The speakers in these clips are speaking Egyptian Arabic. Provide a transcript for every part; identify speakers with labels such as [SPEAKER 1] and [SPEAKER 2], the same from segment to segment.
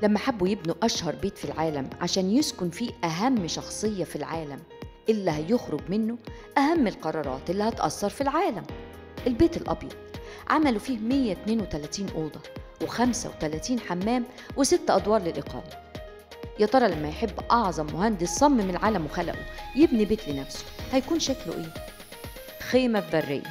[SPEAKER 1] لما حبوا يبنوا أشهر بيت في العالم عشان يسكن فيه أهم شخصية في العالم اللي هيخرج منه أهم القرارات اللي هتأثر في العالم البيت الأبيض عملوا فيه 132 أوضة و35 حمام وست أدوار للإقامة يا ترى لما يحب أعظم مهندس صمم العالم وخلقه يبني بيت لنفسه هيكون شكله إيه؟ خيمة في برية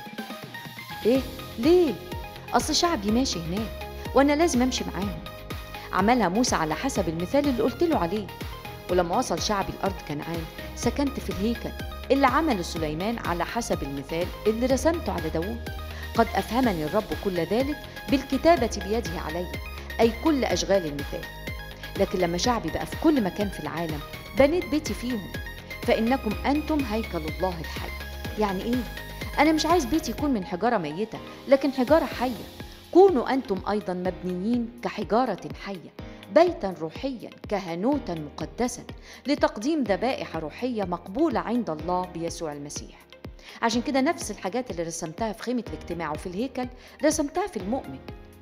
[SPEAKER 1] إيه؟ ليه؟ أصل شعبي ماشي هناك وأنا لازم أمشي معاهم عملها موسى على حسب المثال اللي قلت له عليه ولما وصل شعبي الأرض كنعان سكنت في الهيكل اللي عمله سليمان على حسب المثال اللي رسمته على داوود قد أفهمني الرب كل ذلك بالكتابة بيده علي أي كل أشغال المثال لكن لما شعبي بقى في كل مكان في العالم بنيت بيتي فيهم فإنكم أنتم هيكل الله الحي يعني إيه؟ أنا مش عايز بيتي يكون من حجارة ميتة لكن حجارة حية كونوا أنتم أيضا مبنيين كحجارة حية بيتا روحيا كهنوتا مقدسا لتقديم ذبائح روحية مقبولة عند الله بيسوع المسيح عشان كده نفس الحاجات اللي رسمتها في خيمة الاجتماع وفي الهيكل رسمتها في المؤمن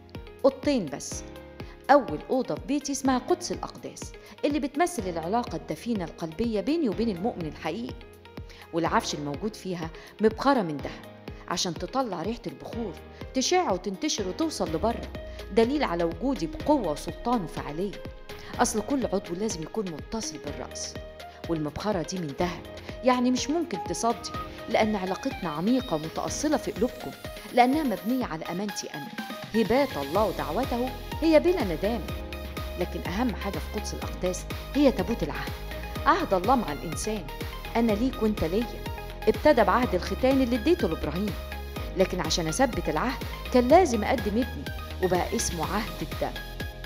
[SPEAKER 1] أوضتين بس أول أوضة في بيتي اسمها قدس الأقداس اللي بتمثل العلاقة الدفينة القلبية بيني وبين المؤمن الحقيقي والعفش الموجود فيها مبخرة من دهب عشان تطلع ريحة البخور تشع وتنتشر وتوصل لبره دليل على وجودي بقوة وسلطان وفعالية أصل كل عضو لازم يكون متصل بالرأس والمبخرة دي من دهب يعني مش ممكن تصدي لأن علاقتنا عميقة ومتأصلة في قلوبكم لأنها مبنية على أمانتي أنا هبات الله ودعوته هي بلا ندامة لكن أهم حاجة في قدس الأقداس هي تابوت العهد عهد الله مع الإنسان أنا ليك وأنت ليا ابتدى بعهد الختان اللي اديته لإبراهيم لكن عشان أثبت العهد كان لازم أقدم ابني وبقى اسمه عهد الدم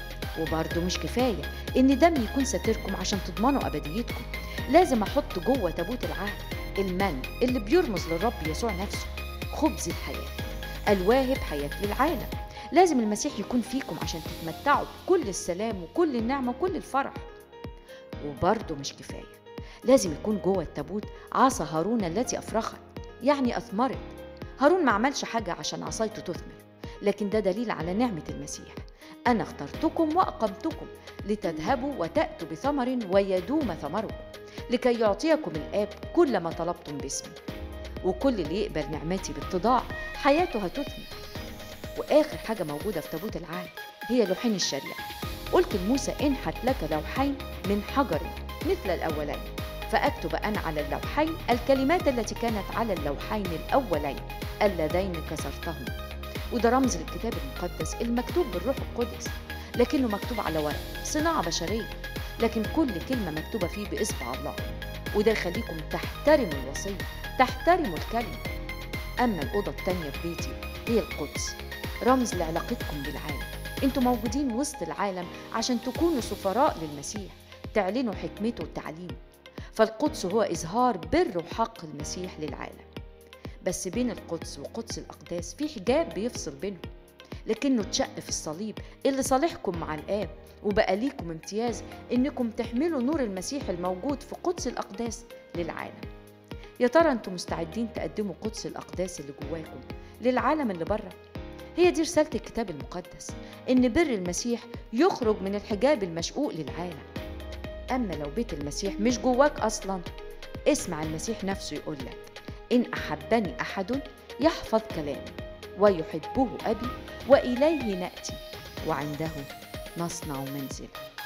[SPEAKER 1] وبرضه مش كفاية إن دم يكون ساتركم عشان تضمنوا أبديتكم لازم أحط جوه تابوت العهد المن اللي بيرمز للرب يسوع نفسه خبز الحياة الواهب حياة للعالم لازم المسيح يكون فيكم عشان تتمتعوا بكل السلام وكل النعمة وكل الفرح وبرضه مش كفاية لازم يكون جوه التابوت عصا هارون التي أفرخت يعني أثمرت هارون ما عملش حاجة عشان عصايته تثمر لكن ده دليل على نعمة المسيح أنا اخترتكم وأقمتكم لتذهبوا وتأتوا بثمر ويدوم ثمركم لكي يعطيكم الآب كل ما طلبتم باسمي وكل اللي يقبل نعمتي باتضاع حياته هتثمر وآخر حاجة موجودة في تابوت العهد هي لوحين الشريعة قلت لموسى انحت لك لوحين من حجر مثل الأولين فأكتب أنا على اللوحين الكلمات التي كانت على اللوحين الأولين اللذين كسرتهما وده رمز للكتاب المقدس المكتوب بالروح القدس لكنه مكتوب على ورق صناعة بشرية لكن كل كلمة مكتوبة فيه بإصبع الله وده يخليكم تحترموا الوصية تحترموا الكلمة أما الأوضة التانية في بيتي هي القدس رمز لعلاقتكم بالعالم انتوا موجودين وسط العالم عشان تكونوا سفراء للمسيح تعلنوا حكمته وتعليمه فالقدس هو إظهار بر وحق المسيح للعالم بس بين القدس وقدس الأقداس في حجاب بيفصل بينهم لكنه اتشق في الصليب اللي صالحكم مع الآب وبقى ليكم امتياز إنكم تحملوا نور المسيح الموجود في قدس الأقداس للعالم يا ترى انتم مستعدين تقدموا قدس الأقداس اللي جواكم للعالم اللي بره هي دي رسالة الكتاب المقدس إن بر المسيح يخرج من الحجاب المشقوق للعالم أما لو بيت المسيح مش جواك أصلا اسمع المسيح نفسه يقول لك إن أحبني أحد يحفظ كلامي ويحبه أبي وإليه نأتي وعنده نصنع منزلا